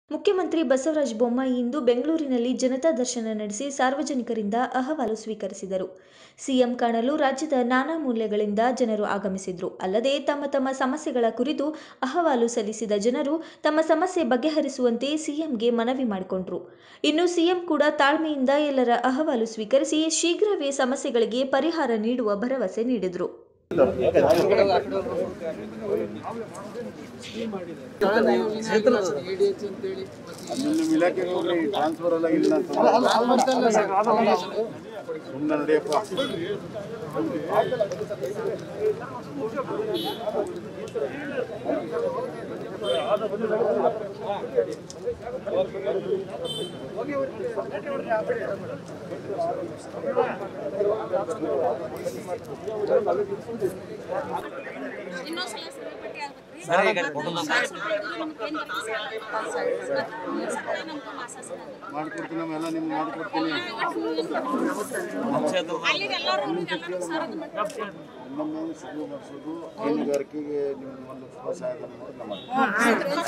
ಮುಖ್ಯಮಂತ್ರಿ ಬಸವರಾಜ ಬೊಮ್ಮಾಯಿ ಇಂದು ಬೆಂಗಳೂರಿನಲ್ಲಿ ಜನತಾ ದರ್ಶನ ನಡೆಸಿ ಸಾರ್ವಜನಿಕರಿಂದ ಅಹವಾಲು ಸ್ವೀಕರಿಸಿದರು ಸಿಎಂ ಕಾಣಲು ರಾಜ್ಯದ ನಾನಾ ಮೂಲೆಗಳಿಂದ ಜನರು ಆಗಮಿಸಿದ್ರು ಅಲ್ಲದೆ ತಮ್ಮ ತಮ್ಮ ಸಮಸ್ಯೆಗಳ ಕುರಿತು ಅಹವಾಲು ಸಲ್ಲಿಸಿದ ಜನರು ತಮ್ಮ ಸಮಸ್ಯೆ ಬಗೆಹರಿಸುವಂತೆ ಸಿಎಂಗೆ ಮನವಿ ಮಾಡಿಕೊಂಡ್ರು ಇನ್ನು ಸಿಎಂ ಕೂಡ ತಾಳ್ಮೆಯಿಂದ ಎಲ್ಲರ ಅಹವಾಲು ಸ್ವೀಕರಿಸಿ ಶೀಘ್ರವೇ ಸಮಸ್ಯೆಗಳಿಗೆ ಪರಿಹಾರ ನೀಡುವ ಭರವಸೆ ನೀಡಿದರು ನಿಮ್ಮ ಇಲಾಖೆಗೆ ಹೋಗ್ರಿ ಟ್ರಾನ್ಸ್ಫರ್ ಎಲ್ಲ ಇಲ್ಲ ಸುಮ್ಮನೆ ನಡೆಯಪ್ಪ ಇನ್ನೊಂದ್ಸಲ ಸರಿಪಟ್ಟಿ ಆಗ್ಬೇಕ್ರಿ ಮಾಡ್ಕೊಡ್ತೀನಿ ನಾವೆಲ್ಲ ನಿಮ್ಗೆ ಮಾಡ್ಕೊಡ್ತೀನಿ ಅಲ್ಲಿಗೆ ಎಲ್ಲರೂ ಎಲ್ಲರೂ ಸರದು ಮಾಡ್ತಾರೆ ಇನ್ನೊಮ್ಮೆ ಶುರು ಮಾಡಿಸೋದು ಹೈನುಗಾರಿಕೆಗೆ ನಿಮ್ಮ ಒಂದು ಪ್ರೋತ್ಸಾಹಧನ ಮಾಡಿ